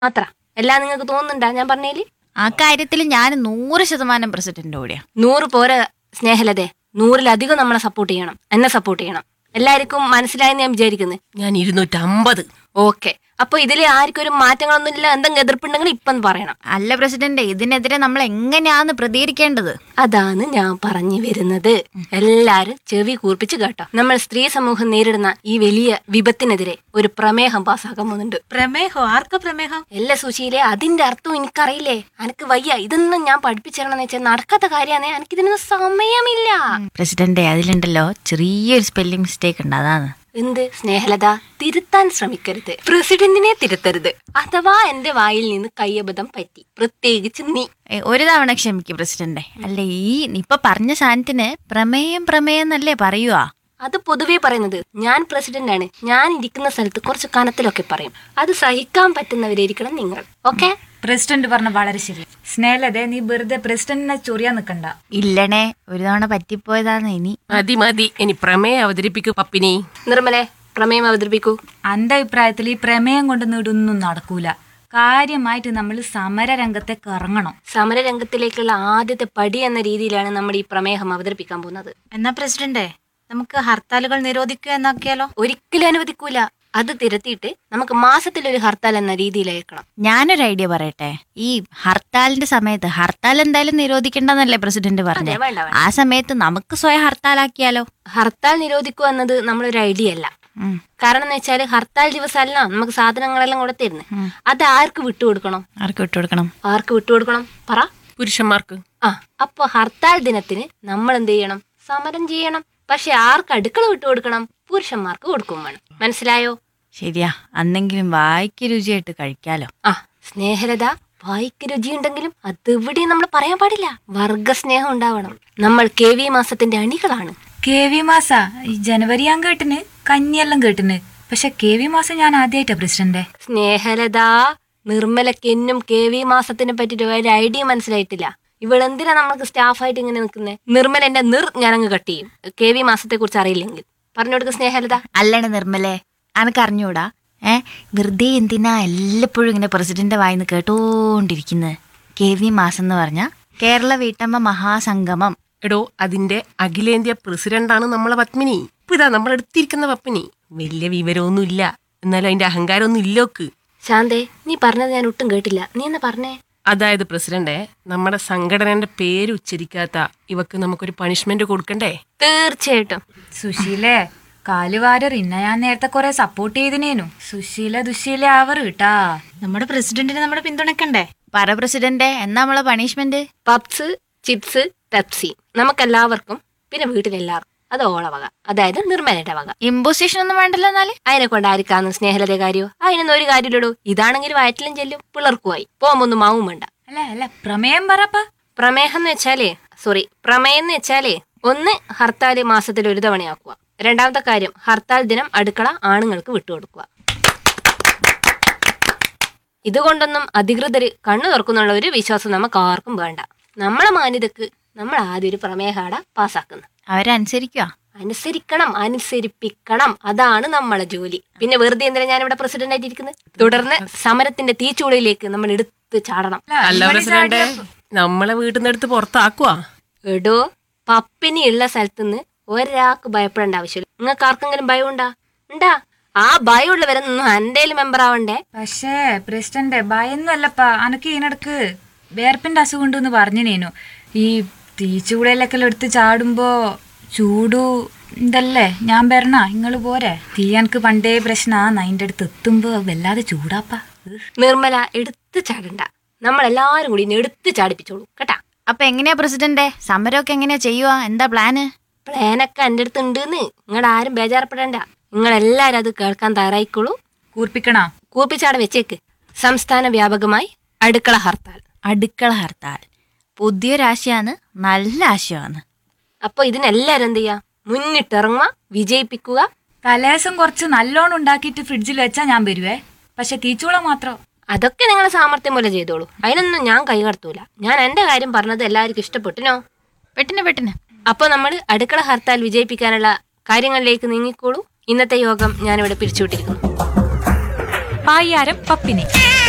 മാത്ര എല്ലാം നിങ്ങൾക്ക് തോന്നുന്നുണ്ടാ ഞാൻ പറഞ്ഞേല് ആ കാര്യത്തിൽ ഞാൻ നൂറ് ശതമാനം പ്രസിഡന്റ് കൂടിയാ നൂറ് പോരെ സ്നേഹലതെ നൂറിലധികം നമ്മളെ സപ്പോർട്ട് ചെയ്യണം എന്നെ സപ്പോർട്ട് ചെയ്യണം എല്ലാവർക്കും മനസ്സിലായെന്ന് ഞാൻ വിചാരിക്കുന്നത് ഞാൻ ഇരുന്നൂറ്റമ്പത് ഓക്കെ അപ്പൊ ഇതിൽ ആർക്കും ഒരു മാറ്റങ്ങളൊന്നും ഇല്ല എന്തെങ്കിലും എതിർപ്പുണ്ടെങ്കിൽ ഇപ്പം പറയണം അല്ല പ്രസിഡന്റ് ഇതിനെതിരെ നമ്മൾ എങ്ങനെയാന്ന് പ്രതികരിക്കേണ്ടത് അതാണ് ഞാൻ പറഞ്ഞു വരുന്നത് എല്ലാരും ചെവി കൂർപ്പിച്ച് കേട്ടോ നമ്മൾ സ്ത്രീ സമൂഹം നേരിടുന്ന ഈ വലിയ വിപത്തിനെതിരെ ഒരു പ്രമേഹം പാസ്സാക്കാൻ പോകുന്നുണ്ട് പ്രമേഹോ ആർക്കാ പ്രമേഹം എല്ലാ സുശീലെ അതിന്റെ അർത്ഥം എനിക്കറിയില്ലേ എനിക്ക് വയ്യ ഇതൊന്നും ഞാൻ പഠിപ്പിച്ചിരണമെന്ന് വെച്ചാൽ നടക്കാത്ത കാര്യമാണ് എനിക്ക് ഇതിനൊന്നും സമയമില്ല പ്രസിഡന്റ് അതിലുണ്ടല്ലോ ചെറിയൊരു സ്പെല്ലിംഗ് മിസ്റ്റേക്ക് ഉണ്ട് അതാണ് എന്ത് സ്നേഹലത തിരുത്താൻ ശ്രമിക്കരുത് പ്രസിഡന്റിനെ തിരുത്തരുത് അഥവാ എന്റെ വായിൽ നിന്ന് കയ്യബദ്ധം പറ്റി പ്രത്യേകിച്ച് നീ ഏ, ഒരു തവണ ക്ഷമിക്കും പ്രസിഡന്റെ അല്ല ഈ ഇപ്പൊ പറഞ്ഞ സാധനത്തിന് പ്രമേയം പ്രമേയം എന്നല്ലേ പറയുവാ അത് പൊതുവേ പറയുന്നത് ഞാൻ പ്രസിഡന്റ് ആണ് ഞാൻ ഇരിക്കുന്ന സ്ഥലത്ത് കുറച്ച് കനത്തിലൊക്കെ പറയും അത് സഹിക്കാൻ പറ്റുന്നവരായിരിക്കണം നിങ്ങൾ ഓക്കെ പ്രസിഡന്റ് പറഞ്ഞ വളരെ ശരി സ്നേഹലതെ നീ വെറുതെ പ്രസിഡന്റിനെ ചൊറിയാൻ നിക്കണ്ട ഇല്ലണേ ഒരു തവണ പറ്റിപ്പോയതാന്ന് ഇനി മതി മതി ഇനി പ്രമേയം അവതരിപ്പിക്കൂ പപ്പിനി നിർമ്മലെ പ്രമേയം അവതരിപ്പിക്കൂ എന്റെ അഭിപ്രായത്തിൽ ഈ പ്രമേയം കൊണ്ട് നേടൊന്നും നടക്കൂല കാര്യമായിട്ട് നമ്മൾ സമര രംഗത്തേക്ക് ഇറങ്ങണം സമരരംഗത്തിലേക്കുള്ള ആദ്യത്തെ പടി എന്ന രീതിയിലാണ് നമ്മൾ ഈ പ്രമേഹം അവതരിപ്പിക്കാൻ പോകുന്നത് എന്നാ പ്രസിഡന്റെ നമുക്ക് ഹർത്താലുകൾ നിരോധിക്കുക എന്നാക്കിയാലോ ഒരിക്കലും അനുവദിക്കൂല അത് തിരുത്തിയിട്ട് നമുക്ക് മാസത്തിലൊരു ഹർത്താൽ എന്ന രീതിയിലേക്കണം ഞാനൊരു ഐഡിയ പറയട്ടെ ഈ ഹർത്താലിന്റെ സമയത്ത് ഹർത്താൽ എന്തായാലും നിരോധിക്കണ്ടെന്നല്ലേ പ്രസിഡന്റ് പറഞ്ഞത് വേണ്ട, വേണ്ട. ആ സമയത്ത് നമുക്ക് സ്വയം ഹർത്താലാക്കിയാലോ ഹർത്താൽ നിരോധിക്കുക എന്നത് നമ്മളൊരു ഐഡിയ അല്ല ഉം. കാരണം എന്ന് വെച്ചാൽ ഹർത്താൽ ദിവസമല്ല നമുക്ക് സാധനങ്ങളെല്ലാം കൊടുത്തിരുന്നു അത് ആർക്ക് വിട്ടുകൊടുക്കണം ആർക്ക് വിട്ടുകൊടുക്കണം ആർക്ക് വിട്ടുകൊടുക്കണം പറ പുരുഷന്മാർക്ക് ആ അപ്പൊ ഹർത്താൽ ദിനത്തിന് നമ്മൾ എന്ത് ചെയ്യണം സമരം ചെയ്യണം പക്ഷെ ആർക്ക് അടുക്കള വിട്ടുകൊടുക്കണം പുരുഷന്മാർക്ക് കൊടുക്കും വേണം മനസ്സിലായോ ശരിയാ അന്നെങ്കിലും വായിക്ക് രുചിയായിട്ട് കഴിക്കാലോ ആ സ്നേഹലത വായിക്ക് രുചിയുണ്ടെങ്കിലും അതിവിടെ നമ്മൾ പറയാൻ പാടില്ല വർഗസ്നേഹം ഉണ്ടാവണം നമ്മൾ കെ വി മാസത്തിന്റെ അണികളാണ് കെ വി മാസ ഈ ജനുവരി ഞാൻ കേട്ടിന് കഞ്ഞിയെല്ലാം കേട്ടിന് പക്ഷെ കെ വി മാസം ഞാൻ ആദ്യമായിട്ടാ പ്രസിഡന്റെ സ്നേഹലത നിർമ്മലക്കെന്നും കെ വി മാസത്തിനെ പറ്റിയിട്ട് ഒരു ഐഡിയ മനസ്സിലായിട്ടില്ല ഇവളെന്തിനാ നമ്മൾക്ക് സ്റ്റാഫായിട്ട് ഇങ്ങനെ നിൽക്കുന്നത് നിർമ്മല എന്റെ നിർ ഞാനങ്ങ് കട്ട് ചെയ്യും കെ വി മാസത്തെ കുറിച്ച് അറിയില്ലെങ്കിൽ പറഞ്ഞു കൊടുക്ക സ്നേഹലത അല്ലണ നിർമ്മലേ അനക്ക് അറിഞ്ഞൂടാ ഏ വെറുതെ എന്തിനാ എല്ലപ്പോഴും ഇങ്ങനെ പ്രസിഡന്റ് വായിന്ന് കേട്ടോണ്ടിരിക്കുന്നത് കെ വി മാസം എന്ന് പറഞ്ഞ കേരള വീട്ടമ്മ മഹാസംഗമം എടോ അതിന്റെ അഖിലേന്ത്യാ പ്രസിഡന്റാണ് നമ്മളെ പത്മിനി ഇപ്പൊ ഇതാ നമ്മളെടുത്തിരിക്കുന്ന പത്മിനി വലിയ വിവരമൊന്നും ഇല്ല എന്നാലും അതിന്റെ അഹങ്കാരമൊന്നും ഇല്ലോക്ക് ശാന്തേ നീ പറഞ്ഞത് ഞാൻ ഒട്ടും കേട്ടില്ല നീ എന്നാ പറഞ്ഞേ അതായത് പ്രസിഡന്റെ നമ്മുടെ സംഘടനയുടെ പേര് ഉച്ചരിക്കാത്ത ഇവക്ക് നമുക്കൊരു പണിഷ്മെന്റ് കൊടുക്കണ്ടേ തീർച്ചയായിട്ടും സുശീലേ കാലുവാരർ ഇന്ന ഞാൻ നേരത്തെ കുറെ സപ്പോർട്ട് ചെയ്തിനേനു സുശീല ദുശീല ആവർ കേട്ടാ നമ്മുടെ പ്രസിഡന്റിനെ നമ്മുടെ പിന്തുണക്കണ്ടേ പറ പ്രസിഡന്റെ എന്നാ നമ്മളെ പണിഷ്മെന്റ് പപ്സ് ചിപ്സ് പെപ്സി നമുക്കെല്ലാവർക്കും പിന്നെ വീട്ടിലെല്ലാവർക്കും അത് ഓള വക അതായത് നിർമ്മലയുടെ വക ഇമ്പോസിഷൻ ഒന്നും വേണ്ടല്ലോ എന്നാല് അതിനെ കൊണ്ട് ആർക്കാന്ന് സ്നേഹലത കാര്യോ അതിനൊന്നും ഒരു കാര്യമില്ലടോ ഇതാണെങ്കിൽ വയറ്റിലും ചെല്ലും പിള്ളർക്കുമായി പോകുമ്പോ ഒന്നും മാവും വേണ്ട അല്ല അല്ല പ്രമേയം പറപ്പാ പ്രമേഹം എന്ന് വെച്ചാലേ സോറി പ്രമേയം എന്ന് വെച്ചാലേ ഒന്ന് ഹർത്താല് മാസത്തിൽ ഒരു തവണയാക്കുക രണ്ടാമത്തെ കാര്യം ഹർത്താൽ ദിനം അടുക്കള ആണുങ്ങൾക്ക് വിട്ടുകൊടുക്കുക ഇതുകൊണ്ടൊന്നും അധികൃതർ കണ്ണു തുറക്കുന്നുള്ള ഒരു വിശ്വാസം നമുക്ക് ആർക്കും വേണ്ട നമ്മളെ മാന്യതക്ക് നമ്മൾ ആദ്യം ഒരു പ്രമേഹാട പാസ്സാക്കുന്നത് അവരനുസരിക്കുക അനുസരിക്കണം അനുസരിപ്പിക്കണം അതാണ് നമ്മളെ ജോലി പിന്നെ വെറുതെ എന്തിനാ ഞാൻ ഇവിടെ പ്രസിഡന്റ് ആയിട്ടിരിക്കുന്നത് തുടർന്ന് സമരത്തിന്റെ തീച്ചൂളയിലേക്ക് നമ്മൾ എടുത്ത് ചാടണം അല്ല പ്രസിഡന്റ് നമ്മളെ വീട്ടിൽ നിന്ന് എടുത്ത് പുറത്താക്കുവാ എടോ പപ്പിനി ഉള്ള സ്ഥലത്തുനിന്ന് ഒരാൾക്ക് ഭയപ്പെടേണ്ട ആവശ്യമില്ല നിങ്ങൾക്ക് ആർക്കെങ്കിലും ഭയം ഉണ്ടാ ഉണ്ടാ ആ ഭയമുള്ളവരൊന്നും എന്റെ മെമ്പർ ആവണ്ടേ പക്ഷേ പ്രസിഡന്റ് ഭയൊന്നും അല്ലപ്പാ അനക്ക് ഇതിനിടക്ക് വേർപ്പിന്റെ അസുഖം ഉണ്ടെന്ന് പറഞ്ഞിനേനു ഈ തീച്ചുകൂടയിലൊക്കെ എടുത്ത് ചാടുമ്പോ ചൂടു ഇതല്ലേ ഞാൻ വരണ ഇങ്ങള് പോരെ തീ എനിക്ക് പണ്ടേ പ്രശ്നാന്ന് അതിന്റെ അടുത്ത് എത്തുമ്പോ വല്ലാതെ ചൂടാപ്പാ ഉഹ്. നിർമ്മല എടുത്ത് ചാടണ്ട നമ്മളെല്ലാരും കൂടി ഇനി എടുത്ത് ചാടിപ്പിച്ചോളൂ കേട്ടാ അപ്പൊ എങ്ങനെയാ പ്രസിഡന്റെ സമരമൊക്കെ എങ്ങനെയാ ചെയ്യുക എന്താ പ്ലാന് പ്ലാനൊക്കെ എൻ്റെ അടുത്ത് ഉണ്ടെന്ന് നിങ്ങൾ ആരും ബേജാറപ്പെടണ്ട നിങ്ങളെല്ലാരും അത് കേൾക്കാൻ തയ്യാറായിക്കോളൂ കൂർപ്പിക്കണോ കൂപ്പിച്ചാടെ വെച്ചേക്ക് സംസ്ഥാന വ്യാപകമായി അടുക്കള ഹർത്താൽ അടുക്കള ഹർത്താൽ പുതിയൊരാശയാണ് നല്ല ആശയമാണ് അപ്പൊ ഇതിനെല്ലാരും എന്ത് ചെയ്യാ മുന്നിട്ടിറങ്ങുക വിജയിപ്പിക്കുക തലേസം കുറച്ച് നല്ലോണം ഉണ്ടാക്കിയിട്ട് ഫ്രിഡ്ജിൽ വെച്ചാ ഞാൻ വരുവേ പക്ഷെ തീച്ചൂള മാത്രം അതൊക്കെ നിങ്ങൾ സാമർത്ഥ്യം പോലെ ചെയ്തോളൂ അതിനൊന്നും ഞാൻ കൈ കടത്തൂല ഞാൻ എന്റെ കാര്യം പറഞ്ഞത് എല്ലാവർക്കും ഇഷ്ടപ്പെട്ടിനോ പെട്ടിന് പെട്ടിന് അപ്പൊ നമ്മൾ അടുക്കള ഹർത്താൽ വിജയിപ്പിക്കാനുള്ള കാര്യങ്ങളിലേക്ക് നീങ്ങിക്കോളൂ ഇന്നത്തെ യോഗം ഞാനിവിടെ പിരിച്ചുവിട്ടിരിക്കുന്നു പായ്യാരം പപ്പിനി